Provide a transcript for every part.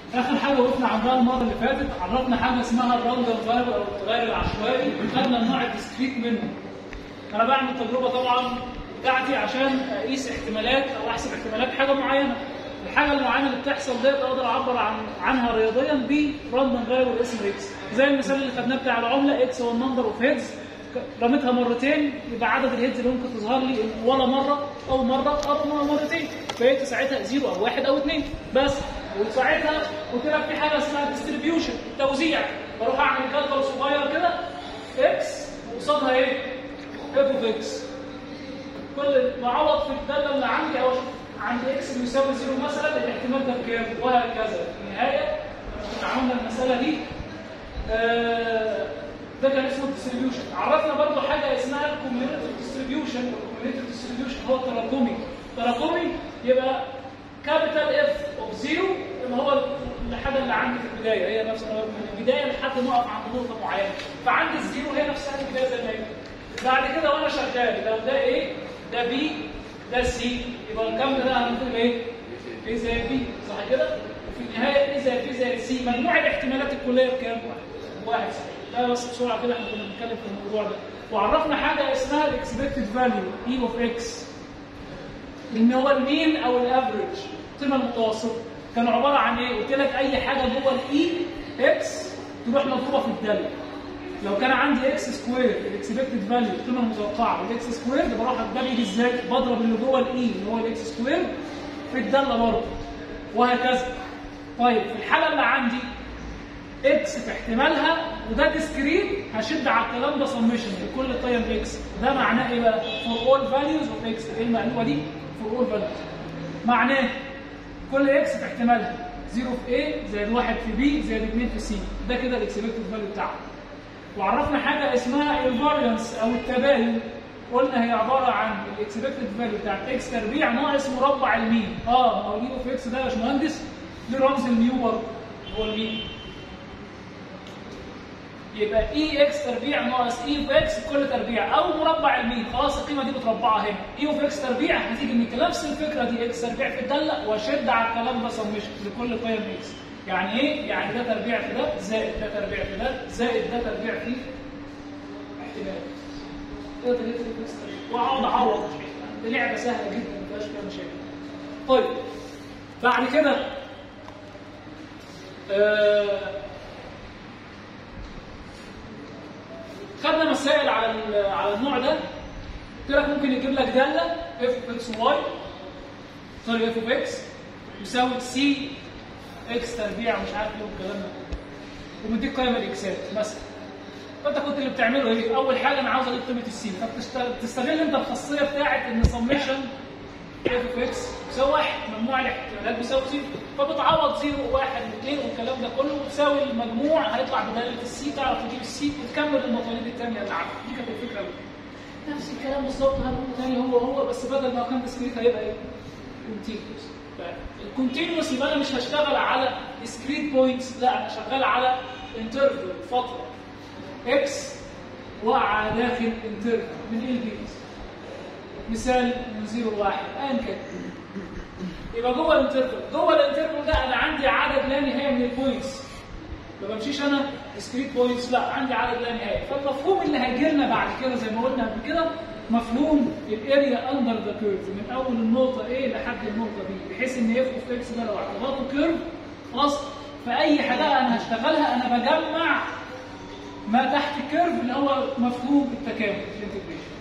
اخر حاجه وقفنا عندها المره اللي فاتت عرفنا حاجه اسمها الراندوم فاريبل او التغير العشوائي وخدنا النوع الديسكريت منه انا بعمل تجربه طبعا بتاعتي عشان اقيس احتمالات او احسب احتمالات حاجه معينه الحاجه المعينه اللي بتحصل ديت اقدر اعبر عن عنها رياضيا براندوم فاريبل اسمه اكس زي المثال اللي خدناه بتاع العمله اكس هو النمبر اوف هيدز رميتها مرتين يبقى عدد الهيدز اللي ممكن تظهر لي ولا مره او مره او مرتين فهي ساعتها زيرو او واحد او اثنين بس وساعتها قلت لك في حاجه اسمها ديستريبيوشن التوزيع بروح اعمل جدول صغير كده اكس وقصادها ايه؟ اف اوف اكس كل ما اعوض في الداله اللي عندي او اشوف عند اكس بيساوي زيرو مثلا الاحتمال ده بكام وهكذا في النهايه كنا عملنا المساله دي آه ده كان اسمه الديستريبيوشن عرفنا برضو حاجه اسمها الكوميونيتيف ديستريبيوشن الكوميونيتيف ديستريبيوشن هو التراكمي تراكمي يبقى كابيتال اف اوف زيرو اللي هو الحاجه اللي عندي في البدايه هي نفس من البدايه لحد ما اقف عند نقطه معينه فعندي الزيرو هي نفسها البدايه زي ما هي بعد كده وانا شغال لو ده ايه ده بي ده سي يبقى الكم ده هنقول ايه ايه زي بي صح كده وفي النهايه ايه زي بي زي سي مجموع الاحتمالات الكليه بكام واحد صحيح ده بس بسرعه كده احنا كنا بنتكلم في الموضوع ده وعرفنا حاجه اسمها الاكسبكتد فاليو اي اوف اكس ان هو المين او الافريج القيمه المتوسطه كانوا عباره عن ايه قلت لك اي حاجه جوه الاي اكس تروح مضروبه في الداله لو كان عندي اكس سكوير الاكسبكتد فاليو القيمه المتوقعه والاكس سكوير ده بروح ده بيجي ازاي بضرب اللي جوه الاي اللي هو الاكس سكوير في الداله برضه وهكذا طيب في الحاله اللي عندي اكس في احتمالها وده ديسكريت هشد على الكلام ده سمشن لكل قيم اكس ده معناه ايه بقى فور اول فاليوز اوف اكس ايه المقلوبه دي فور اول فاليوز معناه كل اكس في احتمالها 0 في A زائد 1 في B زائد 2 في C ده كده الاكسبكتد فاليو بتاعها وعرفنا حاجه اسمها الفاريانس او التباين قلنا هي عباره عن الاكسبكتد فاليو بتاعت اكس تربيع ناقص مربع المين اه ما هو اليو في اكس ده يا باشمهندس ليه رمز الميو برضه هو المين يبقى اي اكس تربيع ناقص اي في اكس كل تربيع او مربع المين خلاص القيمه دي متربعه هنا اي في اكس تربيع هتيجي من نفس الفكره دي اكس تربيع في الداله واشد على الكلام ده سمشن لكل قيم اكس يعني ايه؟ يعني ده تربيع في ده زائد ده تربيع في ده زائد ده تربيع في احتمال ده تربيع في اكس واقعد اعوض دي لعبه سهله جدا ما فيهاش فيها مشاكل طيب بعد كده آه خدنا مسائل على على النوع ده قلت لك ممكن يجيب لك داله اف اوف اكس واي سوري اف اوف اكس يساوي سي اكس تربيع ومش عارف ايه والكلام ده ومديك قيم الاكسات مثلا فانت كنت اللي بتعمله ايه؟ اول حاجه انا عاوز اجيب قيمه السي فبتستغل انت الخاصيه بتاعت ان سميشن اف اوف اكس بيساوي واحد مجموع الاحتمالات بيساوي زيرو فبتعوض زيرو وواحد واثنين والكلام ده كله وتساوي المجموع هيطلع بداله السي تعرف تجيب السي وتكمل المطالب الثانيه اللي عندك دي كانت الفكره دي. نفس الكلام بالظبط هنقول تاني هو هو بس بدل ما كان ديسكريت هيبقى ايه؟ كونتينوس الكونتينوس يبقى انا مش هشتغل على ديسكريت بوينتس لا انا شغال على انترفل فتره اكس وقع داخل انترفل من ايه البيت مثال من 0 ل 1 ايا كان يبقى جوه الانترفل جوه الانترفل ده انا عندي عدد لا نهايه من البوينتس ما بمشيش انا ديسكريت بوينتس لا عندي عدد لا نهايه فالمفهوم اللي هيجي لنا بعد كده زي ما قلنا قبل كده مفهوم الاريا اندر ذا كيرف من اول النقطه A لحد النقطه B بحيث ان اف اوف اكس ده لو اعتبرته كيرف خلاص فاي حاجه انا هشتغلها انا بجمع ما تحت الكيرف اللي هو مفهوم التكامل الانتجريشن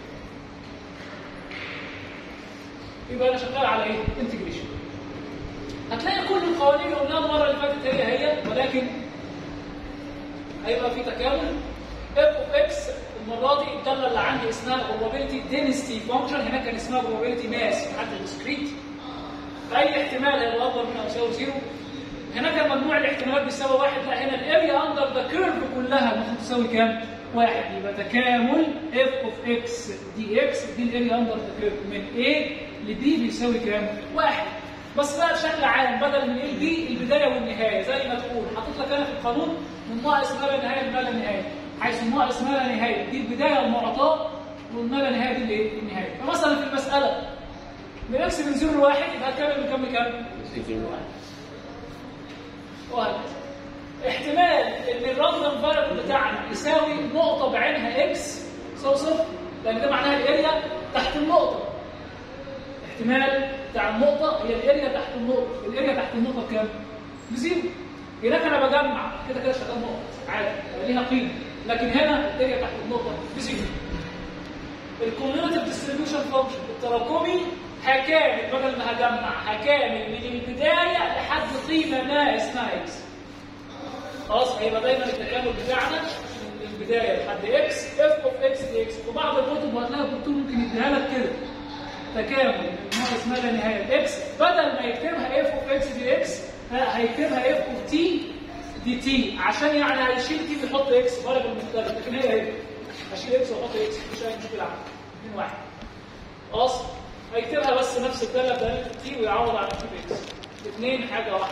يبقى انا شغال على ايه؟ انتجريشن هتلاقي كل القوانين اللي قلناها المره اللي فاتت هي هي ولكن هيبقى في تكامل اف اوف اكس المره دي الداله اللي عندي اسمها probability density function هناك كان اسمها probability mass حتى discrete اي احتمال هيبقى اكبر من او يساوي زيرو هناك مجموع الاحتمالات بيساوي واحد لا هنا الاريا اندر ذا كيرف كلها المفروض تساوي كام؟ واحد يبقى تكامل اف اوف اكس دي اكس دي الاريا اندر ذا كيرف من A ل B بيساوي كام؟ واحد بس بقى بشكل عام بدل من ال بي البدايه والنهايه زي ما تقول حاطط لك انا في القانون من ناقص ما لا نهايه لما لا نهايه حيث الناقص ما لا نهايه دي البدايه المعطاه والما لا نهايه دي الايه؟ النهايه فمثلا في المساله من اكس من 0 ل 1 يبقى كام من كام لكام؟ وهكذا احتمال ان الراندوم فاريبل بتاعنا يساوي نقطه بعينها اكس يساوي صفر لان ده معناها الاريا تحت النقطه احتمال بتاع النقطه هي الاريا تحت النقطه الاريا تحت النقطه بكام؟ بزيرو هناك انا بجمع كده كده شغال نقط عادي ليها قيمه لكن هنا الاريا تحت النقطه بزيرو الكوميونيتيف ديستريبيوشن فانكشن التراكمي هكامل بدل ما هجمع هكامل من البدايه لحد قيمه ما اسمها اكس خلاص هيبقى دايما التكامل بتاعنا من البدايه لحد اكس اف اوف اكس دي اكس وبعض الكتب هتلاقي الدكتور ممكن يديها لك كده تكامل من نوع اسمها لا نهايه اكس بدل ما يكتبها اف اوف اكس دي اكس لا هيكتبها اف اوف تي دي تي عشان يعني هيشيل تي ويحط اكس فاريبل مختلف لكن هي هي هشيل اكس واحط اكس مش اي مشكله عندي اثنين واحد خلاص هيكتبها بس نفس الداله بدل تي ويعوض عن تي اكس الاثنين حاجه واحده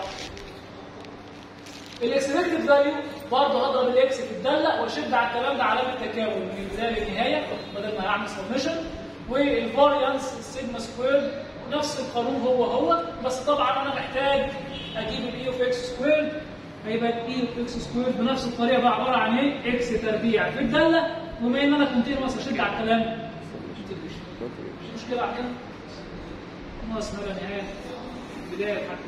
الاكسبكتد فاليو برضه هضرب الاكس في الداله واشد على الكلام ده علامه تكامل من البدايه للنهايه بدل ما اعمل سبمشن والفاريانس السيجما سكوير نفس القانون هو هو بس طبعا انا محتاج اجيب الاي اوف اكس سكوير هيبقى الاي اوف اكس سكوير بنفس الطريقه بقى عباره عن ايه؟ اكس تربيع في الداله وبما ان انا كونتينوس اشد على الكلام مش مشكله على كده ناقص ما لا نهايه بدايه لحد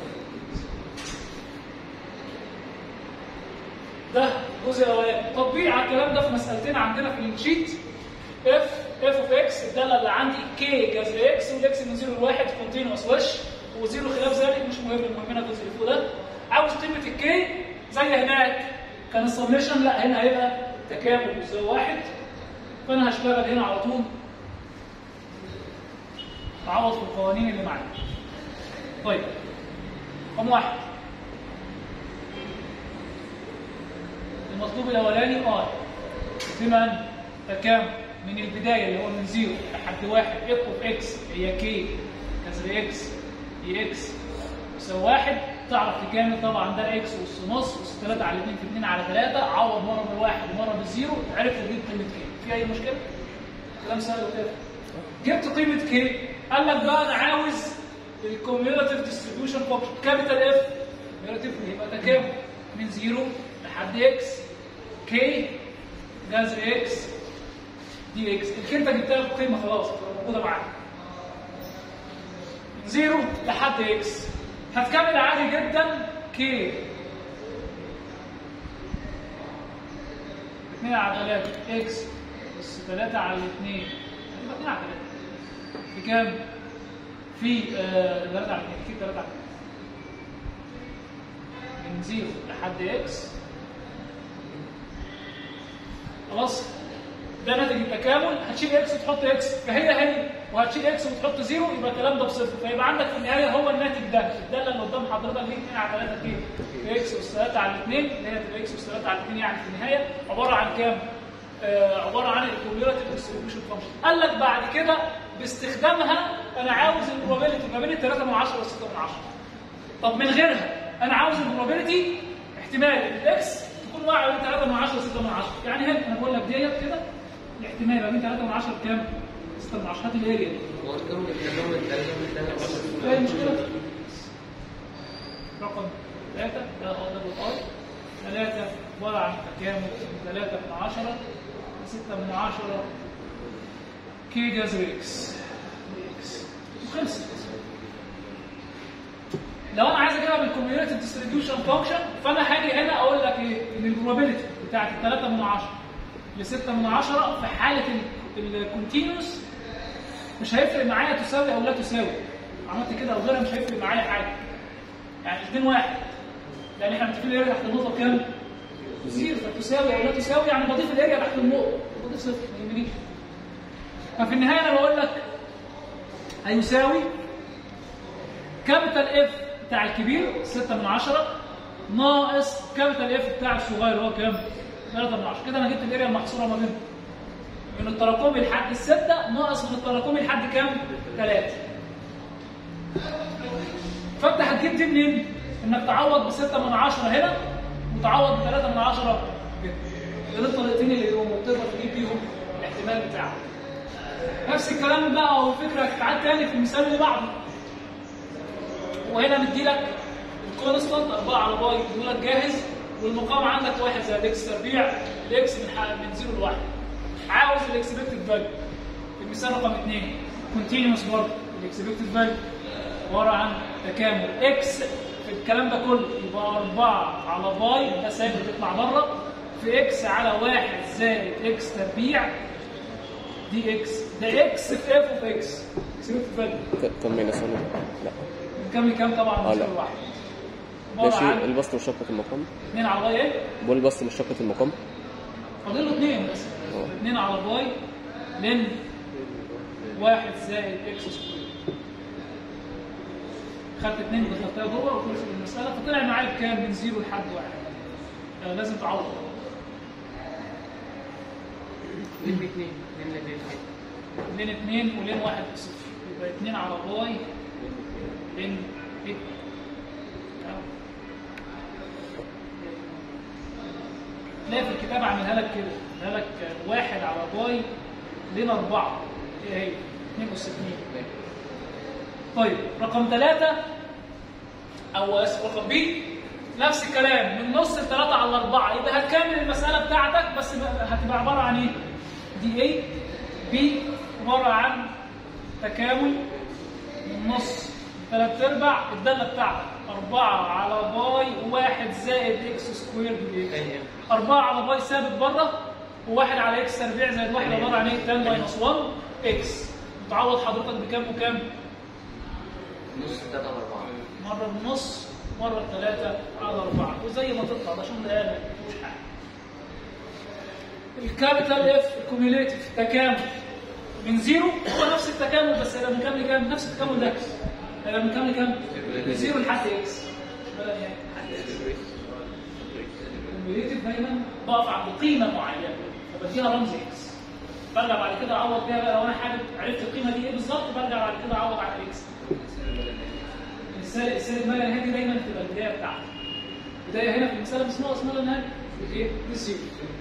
ده الجزء الاولاني تطبيق على الكلام ده في مسالتين عندنا في الشيت اف اف اوف اكس الداله اللي عندي كي جذر اكس والاكس من 0 ل 1 كونتينوس وش وزيرو خلاف ذلك مش مهم المهم هنا الجزء اللي فوق ده عاوز قيمه الكي زي هناك كان السميشن لا هنا هيبقى تكامل يساوي واحد فانا هشتغل هنا على طول اعوض في القوانين اللي معايا طيب رقم واحد المطلوب الاولاني ار بمن تكامل من البدايه اللي هو من زيرو لحد واحد اف اوف اكس هي كي كسر اكس دي اكس يساوي واحد تعرف تكامل طبعا ده اكس والس نص والس 3 على 2 في 2 على 3 عوض مره بالواحد ومره بالزيرو عرفت تجيب قيمه كي في اي مشكله؟ كلام سهل وكده جبت قيمه كي قال لك بقى انا عاوز الكوميولاتيف ديستريبيوشن فانكشن كابيتال اف كوميولاتيف يبقى تكامل من زيرو لحد اكس كي جذر اكس دي اكس الكي انت جبتها بقيمه خلاص موجوده معاك من زيرو لحد اكس هتكمل عادي جدا كي 2 على 3 اكس بس 3 على 2 هتبقى 2 على 3 في كام؟ في 3 على 2 في 3 على 2 من زيرو لحد اكس خلاص ده ناتج التكامل هتشيل اكس وتحط اكس فهي هي وهتشيل اكس وتحط زيرو يبقى الكلام ده بصفر فيبقى عندك في النهايه هو الناتج ده الداله اللي قدام حضرتك دي 2 على 3 كيلو في اكس اس 3 على 2 اللي هي تبقى اكس اس 3 على 2 يعني في النهايه عباره عن كام؟ آه عباره عن الكوميولاتيف ديستريبيوشن فانكشن قال لك بعد كده باستخدامها انا عاوز البروبابيلتي ما بين ال 3 من 10 وال 6 من 10 طب من غيرها انا عاوز البروبابيلتي احتمال الاكس تكون واقعه بين 3 من 10 و 6 من 10 يعني هنا انا بقول لك ديت كده الاحتمال ما بين 3 من 10 بكام؟ 6 من 10 هات الاريا دي هو الكون التكون الثلاثة ايه المشكله؟ رقم 3 ده هو دبل ار 3 عباره عن تكامل من 3 من 10 ل 6 من 10 كي جذر اكس اكس وخلصت لو انا عايز اجيبها بالكوميونيتيف ديستريبيوشن فانكشن فانا هاجي هنا اقول لك ايه ان البروبابيلتي بتاعت 3 من 10 ل 6 من 10 في حاله الكونتينوس مش هيفرق معايا تساوي او لا تساوي عملت كده او غيرها مش هيفرق معايا حاجه يعني الاثنين واحد لان احنا متفقين الاريا تحت النقطه بكام؟ زيرو فتساوي او لا تساوي يعني بضيف الاريا تحت النقطه بضيف صفر ما يهمنيش ففي النهايه انا بقول لك هيساوي كابيتال اف بتاع الكبير 6 من 10 ناقص كابيتال اف بتاع الصغير هو كام؟ 3 من 10 كده انا جبت الاريا المحصوره ما بينهم من التراكمي لحد الستة ناقص من التراكمي لحد كام؟ 3 فانت هتجيب دي منين؟ انك تعوض ب 6 من 10 هنا وتعوض ب 3 من 10 هنا دول الطريقتين اللي يقوموا تقدر تجيب بيهم الاحتمال بتاعك نفس الكلام بقى او الفكره هتتعاد تاني في المثال اللي بعده وهنا مديلك الكونستانت 4 على باي دولك جاهز والمقام عندك واحد زي الاكس تربيع الاكس من حق من 0 ل 1 عاوز الاكسبكتد فاليو المثال رقم 2 كونتينوس برضه الاكسبكتد فاليو عباره عن تكامل اكس في الكلام ده كله يبقى 4 على باي ده ثابت بيطلع بره في اكس على 1 زائد اكس تربيع دي اكس ده اكس في اف اوف اكس اكسبكتد فاليو ك- كم ماينس 1 لا من كام لكام طبعا آه، من لا. 0 ل 1 عباره ماشي عن البسط مشتقة المقام 2 على باي ايه؟ بقول البسط مشتقة المقام فاضل له 2 بس اه. 2 على باي لن 1 زائد اكس سكوير خدت 2 دخلتها جوه وخلصت المساله فطلع معايا بكام من 0 لحد 1 آه، لازم تعوض اتنين باتنين اتنين لاتنين لين 2 ولين 1 بصفر يبقى 2 على باي لين 8 تلاقي في الكتاب عاملها لك كده عاملها لك واحد على باي لين أربعة ايه هي؟ 2 أس 2 طيب رقم ثلاثة أو اسف رقم بي نفس الكلام من نص الثلاثة على الأربعة يبقى هتكمل المسألة بتاعتك بس هتبقى عبارة عن إيه؟ دي ايه بي عبارة عن تكامل من نص ثلاث ارباع الداله بتاعتك 4 على باي وواحد زائد اكس سكوير دي تاني أربعة على باي ثابت بره وواحد على اكس تربيع زائد واحد عبارة عن ايه؟ 10 ماينس 1 اكس متعوض حضرتك بكام وكام؟ نص تلاتة على أربعة مرة بنص مرة بثلاثة على أربعة وزي ما تطلع ده شغل آلة مش حاجة الكابيتال اف كوميوليتيف تكامل من زيرو هو نفس التكامل بس هيبقى من كام لكام؟ نفس التكامل ده هيبقى من كام لكام؟ من زيرو لحد اكس مش بقى يعني لحد اكس الكوميوليتيف دايما بقف عند قيمة معينة فبديها رمز اكس برجع بعد كده اعوض بيها بقى لو انا حابب عرفت القيمة دي ايه بالظبط برجع بعد كده اعوض على اكس السالب السالب ما لا نهايه دايما تبقى البدايه بتاعته البدايه هنا في المساله مش ناقص ما لا نهايه ايه بالزيرو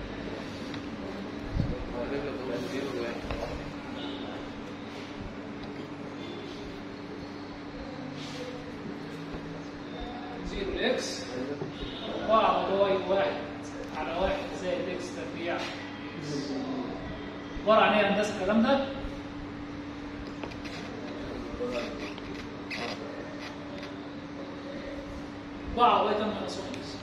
زيرو الاكس 4 على واي واحد على واحد زائد اكس تربيع عباره عن ايه يا هندسه الكلام ده؟ أربعة واي تم ناقص واحد بس.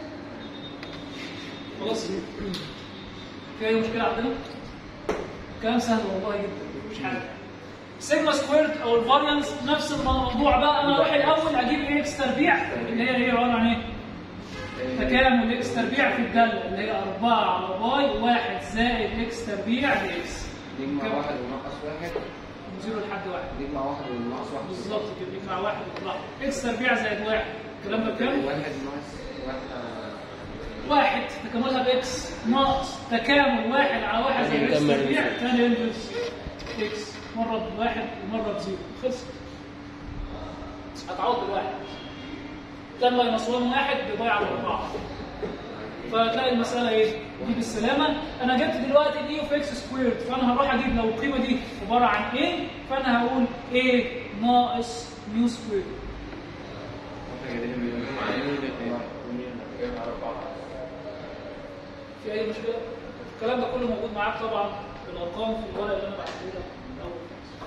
خلاص في أي مشكلة عندنا؟ كلام سهل والله جدا مش حاجة سيجما سكويرد او الفاريانس نفس الموضوع بقى انا اروح الاول اجيب ايه اكس تربيع اللي هي هي عباره عن ايه؟ تكامل اكس تربيع في الداله اللي هي 4 على باي 1 زائد اكس تربيع باكس نجمع واحد وناقص واحد من زيرو لحد واحد نجمع واحد وناقص واحد بالظبط كده يجمع واحد ويطلع اكس تربيع زائد واحد الكلام ده بكام؟ واحد ناقص واحد واحد تكاملها باكس ناقص تكامل واحد على واحد زائد اكس نكمل تربيع الانفرس. ثاني انفرس اكس مره بواحد ومره بزيرو خلصت هتعوض بالواحد كان ماينس 1 واحد بيضيع على اربعه فتلاقي المساله ايه؟ دي بالسلامه انا جبت دلوقتي الاي اوف اكس سكويرد فانا هروح اجيب لو القيمه دي عباره عن ايه فانا هقول ايه ناقص نيو سكويرد في اي مشكله؟ الكلام ده كله موجود معاك طبعا بالارقام في الورق اللي انا بعته لك الأول.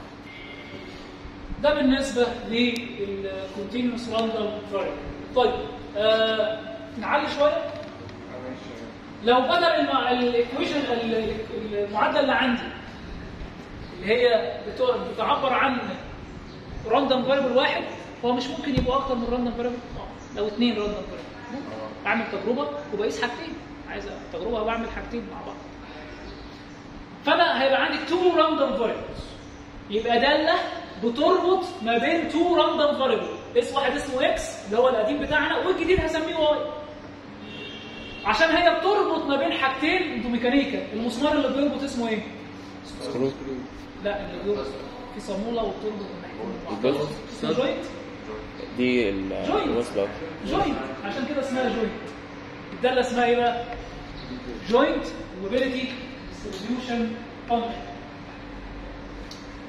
ده بالنسبه للكونتينوس راندوم فاريبل طيب آه نعلي شويه لو بدل المع... الايكويشن المعادله اللي عندي اللي هي بتو- بتعبر عن راندوم فاريبل واحد هو مش ممكن يبقوا اكتر من راندوم فاريبل لو اثنين راندوم فاريبل اعمل تجربه وبقيس حاجتين عايز تجربه بعمل حاجتين مع بعض فانا هيبقى عندي تو راندوم فاريبلز يبقى داله بتربط ما بين تو راندوم فاريبل اسم واحد اسمه اكس اللي هو القديم بتاعنا والجديد هسميه واي عشان هي بتربط ما بين حاجتين انتوا ميكانيكا المسمار اللي بيربط اسمه ايه؟ سكرو لا اللي بيربط في صاموله وبتربط الناحيتين مع بعض. الجزء اسمه جوينت دي جوينت. الوصلة جوينت عشان كده اسمها جوينت الداله اسمها ايه بقى؟ جوينت موبيليتي ديستريبيوشن فانكشن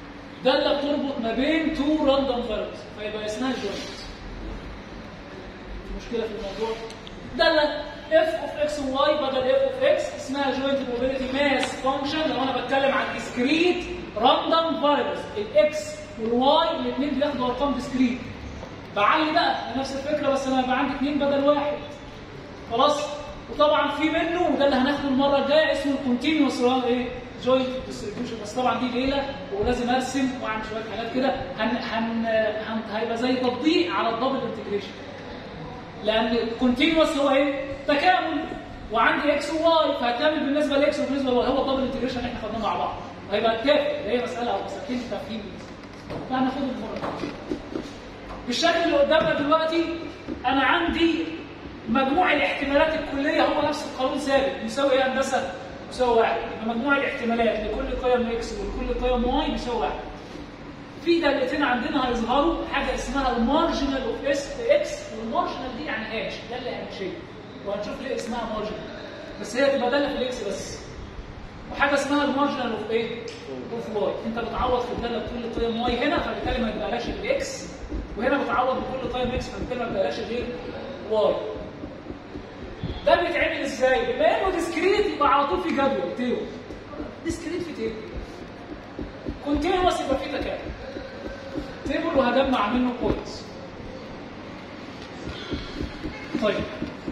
داله بتربط ما بين تو راندوم فاريبلز فيبقى اسمها جوينت مشكله في الموضوع داله اف اوف اكس وواي بدل اف اوف اكس اسمها جوينت موبيليتي ماس فانكشن لو انا بتكلم عن ديسكريت راندوم فاريبلز الاكس والواي الاثنين بياخدوا ارقام ديسكريت بعلي بقى نفس الفكره بس انا هيبقى عندي اثنين بدل واحد خلاص وطبعا في منه وده اللي هناخده المره الجايه اسمه الكونتينوس ايه جوينت ديستريبيوشن بس طبعا دي ليله ولازم ارسم واعمل شويه حاجات كده هن هن هن هيبقى زي تطبيق على الدبل انتجريشن لان الكونتينوس هو ايه؟ تكامل وعندي اكس وواي فهتعمل بالنسبه لاكس وبالنسبه لواي هو الدبل انتجريشن اللي احنا خدناه مع بعض هيبقى كافي هي مساله او مسالتين تفهيم فهناخده المره الجايه بالشكل اللي قدامنا دلوقتي انا عندي مجموع الاحتمالات الكليه هو نفس القانون ثابت يساوي ايه يا هندسه؟ يساوي واحد يبقى مجموع الاحتمالات لكل قيم اكس ولكل قيم واي بيساوي واحد في دالتين عندنا هيظهروا حاجه اسمها المارجنال اوف اس اكس والمارجنال دي يعني هاش داله هامشيه وهنشوف ليه اسمها مارجنال بس هي تبقى داله في الاكس بس وحاجه اسمها المارجنال اوف ايه؟ اوف واي انت بتعوض في الداله بكل قيم واي هنا فبالتالي ما يبقاش الاكس وهنا بتعوض بكل قيم اكس فبالتالي ما يبقاش غير واي ده بيتعمل ازاي؟ بما انه ديسكريت يبقى على طول في جدول تيبل ديسكريت في تيبل كونتينوس يبقى في تكامل تيبل وهجمع منه بوينتس طيب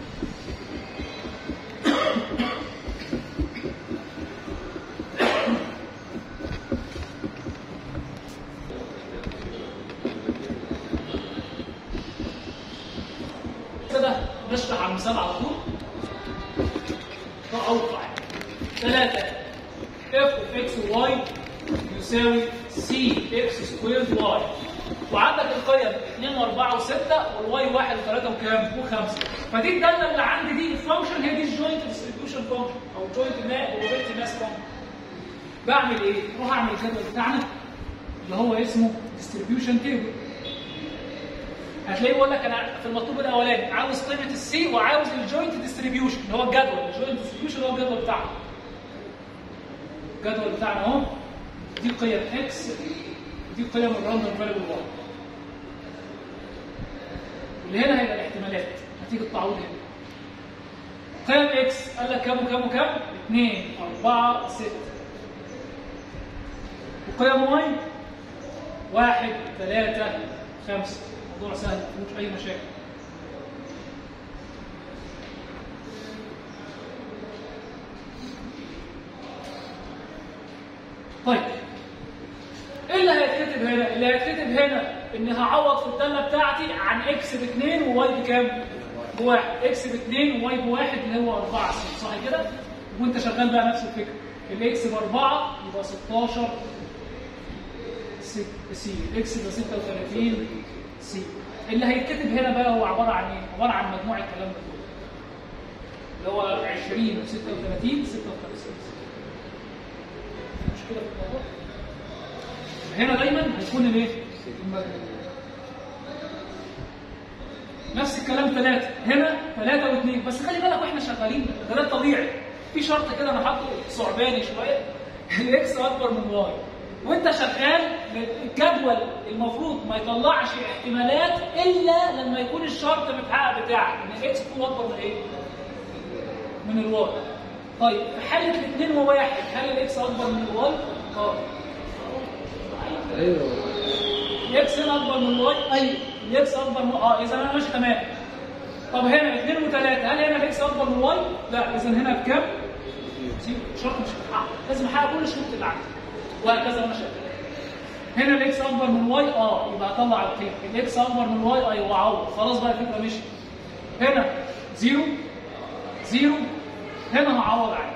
كده نشرح على المثال على طول ده اوقع ثلاثة اف اوف اكس واي يساوي سي اكس سكويرد واي وعندك القيم 2 و4 و6 والواي 1 و3 وكام؟ و5 فدي الداله اللي عندي دي الفانكشن هي دي الجوينت ديستريبيوشن فانكشن او جوينت ما بروبابيلتي ماس فانكشن بعمل ايه؟ اروح اعمل الجدول بتاعنا اللي هو اسمه ديستريبيوشن تيبل هتلاقيه بيقول لك انا في المطلوب الاولاني عاوز قيمه السي وعاوز الجوينت ديستريبيوشن اللي هو الجدول الجوينت ديستريبيوشن هو الجدول بتاعنا الجدول بتاعنا اهو دي قيم اكس دي قيم الراندوم فاريبل واي اللي هنا هيبقى الاحتمالات نتيجه التعويض هنا قيم اكس قال لك كام وكام وكام 2 4 6 وقيم واي 1 3 5 الموضوع سهل ما فيهوش اي مشاكل طيب ايه اللي هيتكتب هنا؟ اللي هيتكتب هنا ان هعوض في الداله بتاعتي عن اكس باثنين وواي بكام؟ بواحد، اكس باثنين وواي بواحد اللي هو 4 سي صح كده؟ وانت شغال بقى نفس الفكره، الاكس باربعه يبقى 16 سي، الاكس يبقى 36 سي. اللي هيتكتب هنا بقى هو عباره عن ايه؟ عباره عن مجموع الكلام ده كله. اللي هو 20 و 36 56 مشكله في الموضوع؟ هنا دايما هيكون الايه؟ المجموع. نفس الكلام ثلاثة هنا ثلاثة واثنين بس خلي بالك واحنا شغالين ده ده الطبيعي في شرط كده انا حاطه صعباني شوية الاكس اكبر من واي وانت شغال الجدول المفروض ما يطلعش احتمالات الا لما يكون الشرط متحقق بتاعك ان الاكس يكون اكبر من ايه؟ من الواي طيب في حالة الاثنين وواحد هل الاكس اكبر من الواي؟ اه ايوه الاكس هنا اكبر من الواي ايوه الاكس اكبر من اه اذا انا ماشي تمام طب هنا 2 و3 هل هنا الاكس اكبر من الواي؟ لا اذا هنا بكام؟ زيرو شرط مش هتحقق لازم احقق كل الشروط اللي عندي وهكذا وانا شغال هنا الاكس اكبر من الواي اه يبقى هطلع القيم الاكس اكبر من الواي ايوه عوض خلاص بقى الفكره مشيت هنا زيرو زيرو هنا هعوض عادي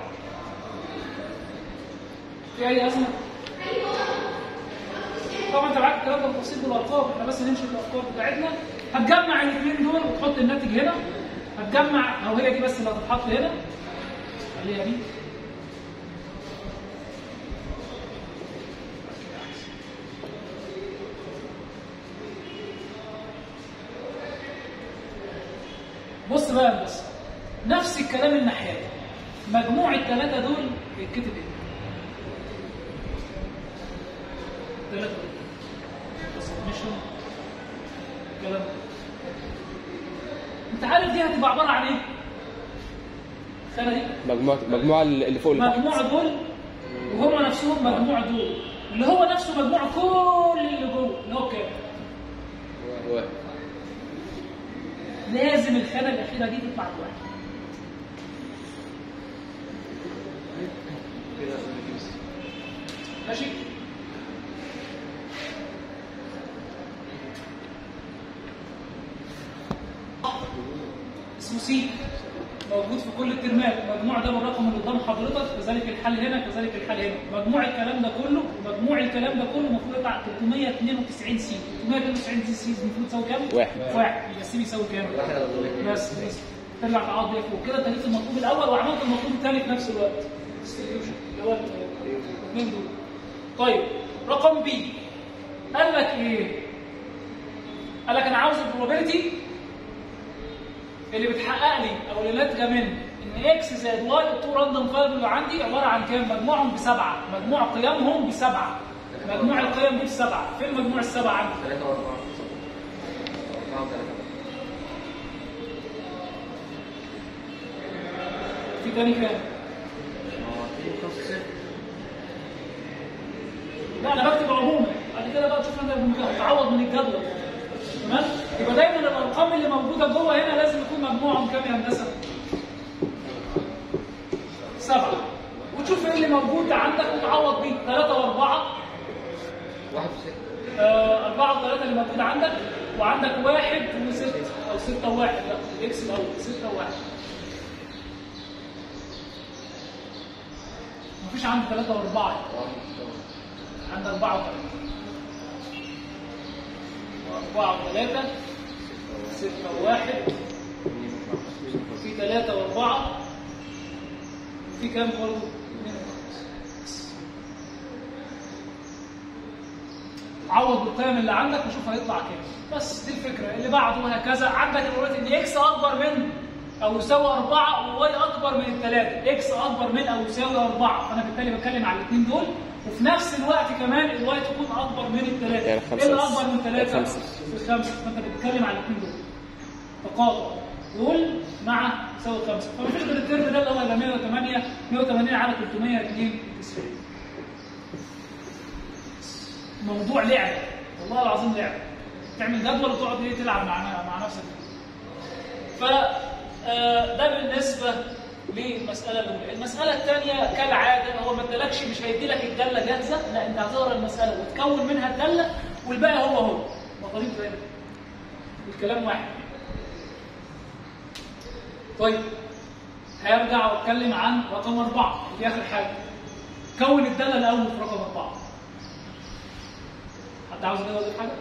في اي ازمه؟ طبعا انت معاك الكلام ده بالتفصيل بالارقام احنا بس نمشي بالافكار بتاعتنا هتجمع الاثنين دول وتحط الناتج هنا هتجمع او هي دي بس اللي هتتحط هنا خليها دي بص بقى يا بص نفس الكلام الناحيه دي مجموع الثلاثه دول يتكتب ايه؟ ثلاثه دول submission كلام انت عارف دي هتبقى عباره عن ايه؟ الخانه دي مجموعة مجموعة اللي فوق اللي تحت مجموع دول وهم نفسهم مجموع دول اللي هو نفسه مجموع كل اللي جوه اللي هو كام؟ واحد لازم الخانه الاخيره دي تطلع بواحد كده نجيب ماشي؟ اسمه سي موجود في كل الترمات المجموع ده بالرقم اللي قدام حضرتك كذلك الحل هنا كذلك الحل هنا مجموع الكلام ده كله ومجموع الكلام ده كله المفروض يطلع 392 سي 392 دي سي المفروض تساوي كام؟ واحد. واحد يبقى السي بيساوي كام؟ واحد على ضرب بس بس ترجع تعوض دي فوق كده ابتديت المطلوب الاول وعملت المطلوب الثاني في نفس الوقت distribution، اللي هو الاثنين دول طيب رقم بي قال لك ايه؟ قال لك انا عاوز البروبابيلتي اللي بتحقق لي او اللي ناتجه من ان اكس زائد واي التو راندوم فايل اللي عندي عباره عن كام؟ مجموعهم بسبعه، مجموع قيمهم بسبعه. مجموع القيم دي بسبعه، فين مجموع السبعه عندي؟ ثلاثة وأربعة أربعة وثلاثة في تاني كام؟ اه في خمسة صفر لا انا بكتب عموما بعد كده بقى تشوف انت تعوض من الجدول تمام يبقى دايما الارقام اللي موجوده جوه هنا لازم يكون مجموعهم كام يا هندسه سبعه وتشوف ايه اللي موجود عندك وتعوض بيه ثلاثه واربعه واحد وستة آه، أربعة وثلاثة اللي موجود عندك وعندك واحد وستة أو ستة وواحد لا الإكس الأول ستة وواحد مفيش عندي ثلاثة وأربعة واحد وستة. عندك أربعة وثلاثة وأربعة وثلاثة ستة وواحد في ثلاثة وأربعة في كام برضه؟ اثنين وخمسة. عوض بالقيم اللي عندك وشوف هيطلع كام بس دي الفكره اللي بعده وهكذا عندك دلوقتي ان اكس اكبر من او يساوي 4 وواي اكبر من الثلاثه اكس اكبر من او يساوي 4 فانا بالتالي بتكلم على الاثنين دول وفي نفس الوقت كمان الواي تكون اكبر من الثلاثه يعني خمسة ايه اللي بس. اكبر من ثلاثه؟ خمسة. الخمسه فانت بتتكلم على الاثنين دول تقاطع دول مع يساوي خمسه فمفيش غير الترم ده اللي هو يبقى 108 180 على 392 موضوع لعبه والله العظيم لعبه تعمل جدول وتقعد ايه تلعب مع مع نفسك ف آه، ده بالنسبه للمساله الاولى المساله الثانيه كالعاده هو ما ادالكش مش هيدي لك الداله جاهزه لا انت هتقرا المساله وتكون منها الداله والباقي هو هو مطالب زي ده. الكلام واحد طيب هرجع واتكلم عن رقم اربعه دي اخر حاجه كون الداله الاول في رقم اربعه حد عاوز يجاوب حاجه؟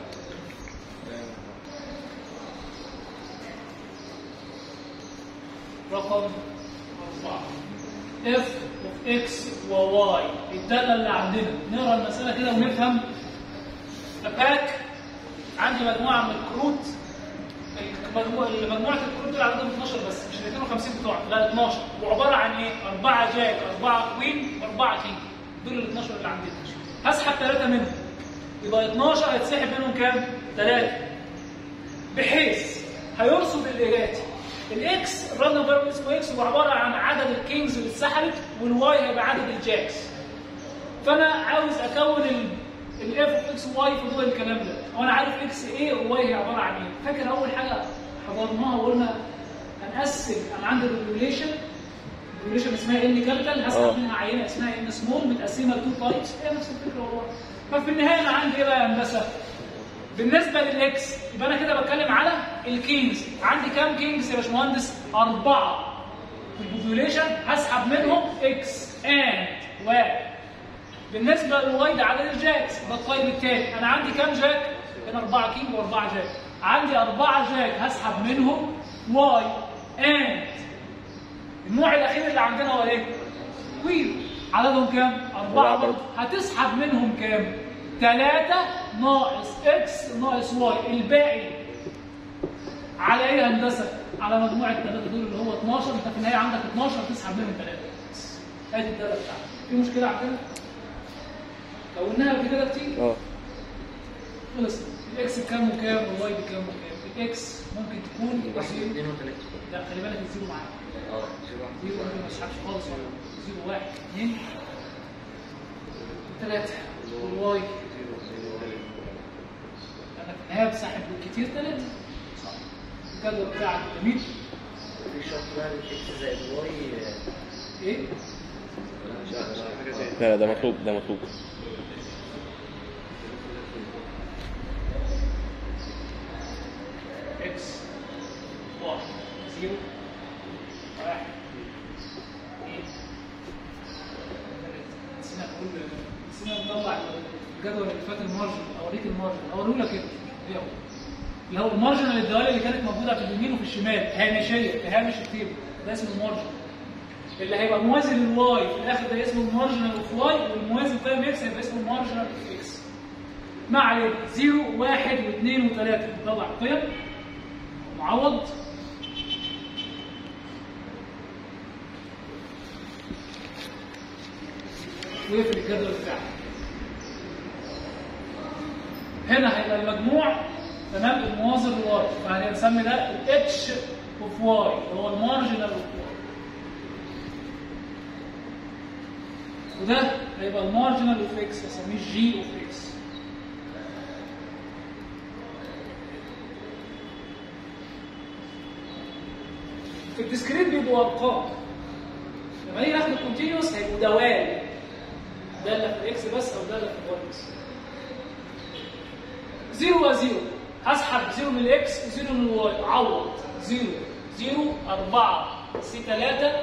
رقم أربعة اف اوف اكس وواي الدالة اللي عندنا نقرا المسألة كده ونفهم باك عندي مجموعة من الكروت المجموعة مجموعة الكروت اللي عندهم 12 بس مش ال 250 بتوع لا 12 وعبارة عن ايه؟ أربعة جاك أربعة كوين وأربعة كينج دول ال 12 اللي عندنا هسحب ثلاثة منهم يبقى 12 هيتسحب منهم كام؟ ثلاثة بحيث هيرصد الاتي الاكس الراندوم فاريبل اسمه اكس هو عباره عن عدد الكينجز اللي اتسحبت والواي هيبقى عدد الجاكس فانا عاوز اكون الاف اوف اكس واي في ضوء الكلام ده وانا عارف اكس ايه وواي هي عباره عن ايه فاكر اول حاجه حضرناها وقلنا هنقسم انا عندي الريجوليشن الريجوليشن اسمها ان كابيتال آه. هسحب منها عينه اسمها ان سمول متقسمه لتو تايبس هي نفس الفكره والله ففي النهايه انا عندي ايه بقى يا هندسه بالنسبه للاكس يبقى انا كده بتكلم على الكينجز عندي كام كينجز يا باشمهندس اربعه في البوبوليشن هسحب منهم اكس اند و بالنسبه للواي ده عدد الجاكس ده الطيب الثاني انا عندي كام جاك هنا اربعه كينج واربعه جاك عندي اربعه جاك هسحب منهم واي اند النوع الاخير اللي عندنا هو ايه كوين عددهم كام أربعة اربعه برضه هتسحب منهم كام ثلاثة ناقص اكس ناقص واي الباقي على ايه يا هندسه؟ على مجموع الثلاثه دول اللي هو 12 انت في النهايه عندك 12 هتسحب منهم ثلاثه ادي الداله بتاعتك في مشكله عندنا؟ كوناها قبل كده كتير اه خلص الاكس بكام وكام والواي بكام وكام اكس ممكن تكون واحد زيرو واثنين وثلاثة لا خلي بالك الزيرو معاك اه زيرو واحد زيرو ممكن ما تسحبش خالص ولا زيرو واحد اثنين ثلاثة والواي زيرو زيرو انا في النهاية بسحب بالكتير ثلاثة الجدول بتاعك جميل في شرط بقى الاكس زائد الواي ايه؟ لا لا ده مطلوب ده مطلوب اكس واحد زيرو واحد اثنين ثلاثة نسينا نقول نسينا نطلع الجدول اللي فات المارجن اوريك المارجن اوريه لك كده ايه هو اللي هو المارجن الدوال اللي كانت موجوده في اليمين وفي الشمال هامشيه في هامش التيبل ده اسمه المارجن اللي هيبقى موازي للواي في الاخر ده اسمه المارجنال اوف واي والموازي بتاع اكس هيبقى اسمه المارجنال اوف اكس ما علينا 0 1 و2 و3 نطلع القيم معوض ويقفل الجدول بتاعك هنا هيبقى المجموع تمام المواظب لواي فهنسمي ده الاتش اوف واي اللي هو المارجنال اوف واي وده هيبقى المارجنال اوف اكس هسميه جي اوف اكس في الديسكريت بيبقوا ارقام لما نيجي ناخد الكونتينوس هيبقوا دوال داله في الاكس بس او داله في الواي بس زيرو وزيرو هسحب زيرو من الاكس وزيرو من الواي عوض زيرو زيرو أربعة سي تلاتة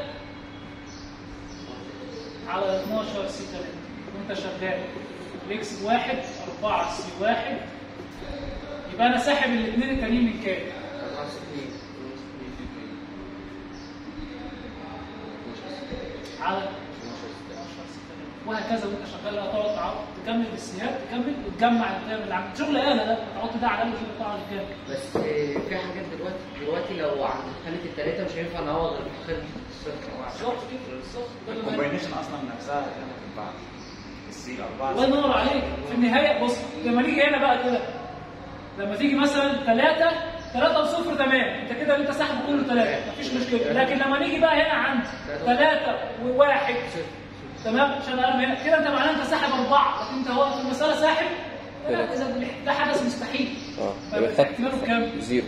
على 12 سي تلاتة وانت شغال الاكس بواحد أربعة سي واحد يبقى أنا ساحب الاثنين التانيين من كام؟ أربعة ستين على 12 سي تلاتة وهكذا وانت شغال هتقعد تعوض تكمل بالسيات تكمل وتجمع القيم اللي عندك شغل آلة ده هتقعد تدعي على وشوف تطلع كام بس آه، في حاجات دلوقتي دلوقتي لو عند خانة التلاتة مش هينفع نعوض غير في خانة الصفر واحد. بالظبط كده بالظبط ده اللي أنا- الكومباينيشن اصلا نفسها هنا ما تنفعش السي 4 الله ينور عليك في النهايه بص لما نيجي هنا بقى كده لما تيجي مثلا ثلاثة ثلاثة وصفر تمام انت كده انت ساحب كله ثلاثة مفيش مشكلة لكن لما نيجي بقى هنا عند ثلاثة وواحد تمام عشان اقرب هنا كده انت معناه انت ساحب أربعة لكن انت هو في المسألة ساحب لا اذا ده حدث مستحيل اه فيبقى يبقى احتماله خط كام؟ زيرو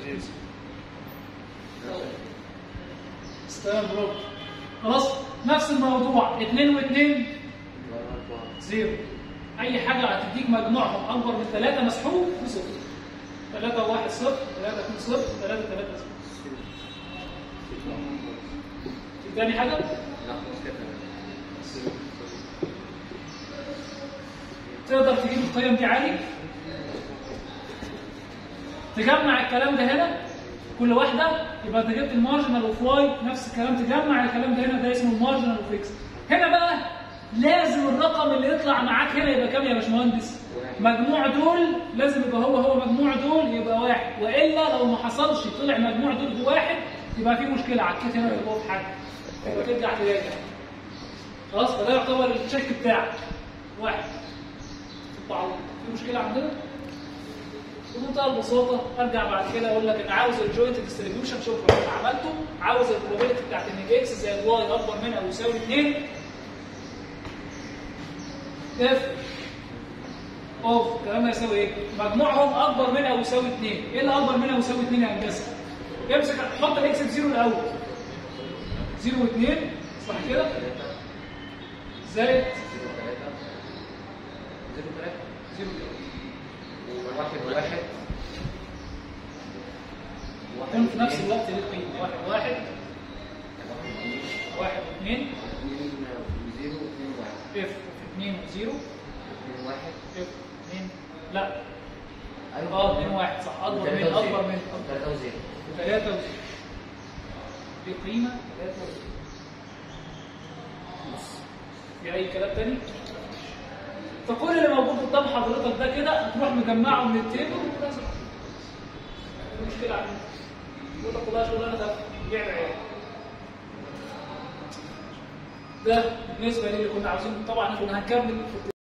استلام برافو خلاص نفس الموضوع اثنين واثنين أربعة. زيرو اي حاجه هتديك مجموعهم اكبر من ثلاثه مسحوب بصفر ثلاثة واحد صفر ثلاثة اثنين صفر ثلاثة ثلاثة صفر في تاني حاجة لا خلاص كده تقدر تجيب القيم دي عادي تجمع الكلام ده هنا كل واحدة يبقى انت جبت المارجنال اوف واي نفس الكلام تجمع الكلام ده هنا ده اسمه المارجنال اوف اكس هنا بقى لازم الرقم اللي يطلع معاك هنا يبقى كام يا باشمهندس؟ مجموع دول لازم يبقى هو هو مجموع دول يبقى واحد والا لو ما حصلش طلع مجموع دول بواحد يبقى في مشكله عكيت هنا يبقى في حاجه يبقى ترجع تراجع خلاص فده يعتبر التشيك بتاعك واحد في التعويض في مشكله عندنا؟ بمنتهى البساطه ارجع بعد كده اقول لك انا عاوز الجوينت ديستريبيوشن شكرا انا عملته عاوز البروبابيلتي بتاعت ان اكس زائد واي اكبر من او يساوي 2 اف اوف الكلام ده يساوي ايه؟ مجموعهم اكبر من او يساوي 2 ايه اللي اكبر من او يساوي 2 يا هندسه؟ امسك حط الاكس بزيرو الاول 0 و2 صح كده؟ زائد زيرو ثلاثة زيرو ثلاثة 0 واحد واحد يكون في نفس الوقت ليه قيمه واحد واحد واحد واثنين اثنين وزيرو اثنين واحد اف اثنين وزيرو اثنين واحد اف اثنين لا أيوة. اه اثنين واحد صح اكبر من وثلاثة وزيرو. اكبر من ثلاثة وزيرو ثلاثة وزيرو دي قيمة ثلاثة وزيرو في أي كلام تاني؟ فكل اللي موجود قدام حضرتك ده كده هتروح مجمعه من التيبل وتنزل المشكلة عندنا يقول لك والله شغلانة ده بيع العيال ده بالنسبة للي كنا عاوزين طبعا كنا هنكمل في